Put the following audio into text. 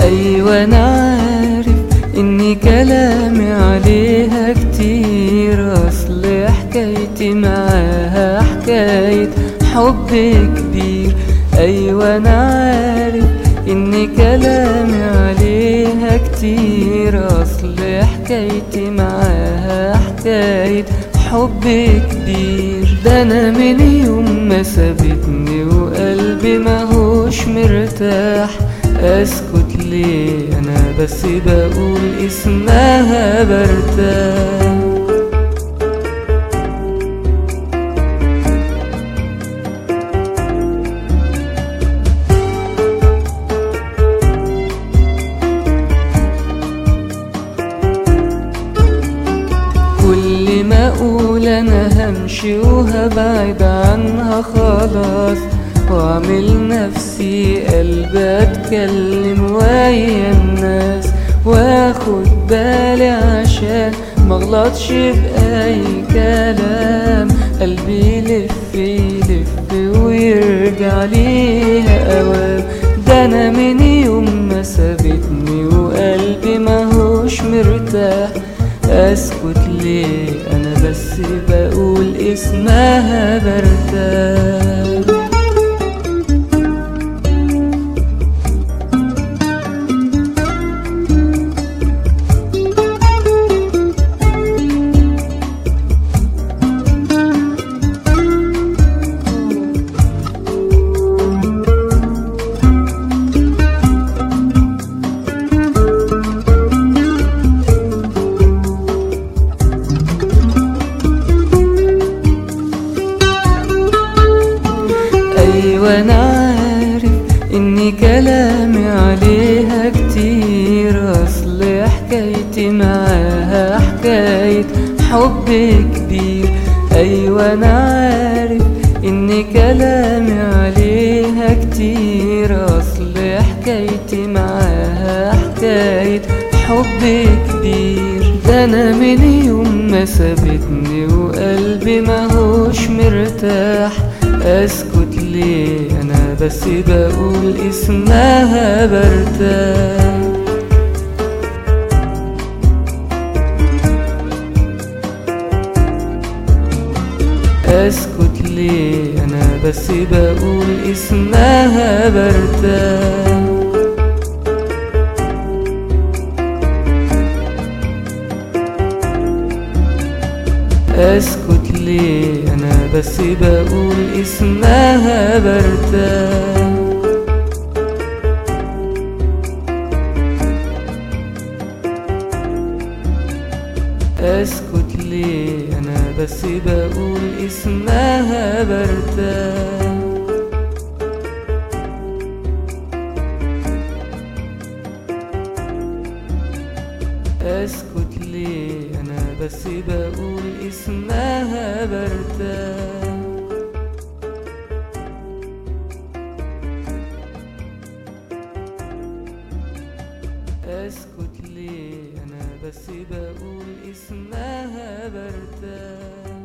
أيوة أنا عارف إن كلامي عليها كتير أصل حكايتي معاها حكاية حب كبير أيوة أنا عارف إن كلامي عليها كتير أصل حكايتي معاها حكاية حب كبير ده أنا من يوم ما سابتني وقلبي ماهوش مرتاح اسكت ليه انا بس بقول اسمها برتاح كل ما اقول انا همشي وهبعد عنها خلاص واعمل نفسي قلب اتكلم ويا الناس واخد بالي عشان مغلطش باي كلام قلبي يلف يلف ويرجع ليها اوام ده انا من يوم ما سابتني وقلبي ماهوش مرتاح اسكت ليه انا بس بقول اسمها برتاح ايوه انا عارف ان كلامي عليها كتير اصل حكايتي معاها حكاية حب كبير ايوه انا عارف ان كلامي عليها كتير اصل حكايتي معاها حكاية حب كبير ده انا من يوم ما سابتني وقلبي ماهوش مرتاح اسكت ليه انا بس بقول اسمها برتاح اسكت ليه انا بس بقول اسمها برتاح اسكت ليه انا بس بقول اسمها برتاح اسكت ليه انا بس بقول اسمها برتاح اسكت ليه انا بس بقول اسمها برتاح اسكت ليه انا بس بقول اسمها برتاح